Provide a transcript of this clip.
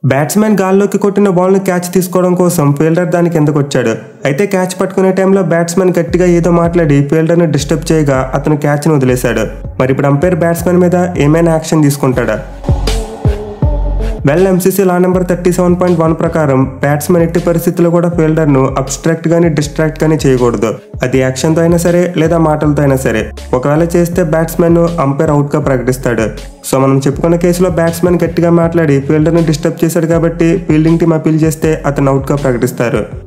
batsmen గాల్లోకి కొట్టిన బాల్ను catch తీసుకోవడం కోసం ఫీల్డర్ దాని కిందకు వచ్చాడు అయితే క్యాచ్ పట్టుకునే టైంలో బ్యాట్స్మెన్ గట్టిగా ఏదో మాట్లాడి ఫీల్డర్ని డిస్టర్బ్ చేయగా అతను క్యాచ్ను వదిలేశాడు మరి ఇప్పుడు అంపైర్ బ్యాట్స్మెన్ మీద ఏమైనా యాక్షన్ తీసుకుంటాడా well MCC law number thirty seven point one ప్రకారం బ్యాట్స్మెన్ ఎట్టి పరిస్థితుల్లో కూడా ఫీల్డర్ను అబ్స్ట్రాక్ట్ గానీ డిస్ట్రాక్ట్ గానీ చేయకూడదు అది యాక్షన్తో అయినా సరే లేదా మాటలతో అయినా సరే ఒకవేళ చేస్తే బ్యాట్స్మెన్ అంపైర్ అవుట్గా ప్రకటిస్తాడు సో మనం చెప్పుకున్న కేసులో బ్యాట్స్మెన్ గట్టిగా మాట్లాడి ఫీల్డర్ని డిస్టర్బ్ చేశాడు కాబట్టి ఫీల్డింగ్ టీం అపీల్ చేస్తే అతను అవుట్గా ప్రకటిస్తారు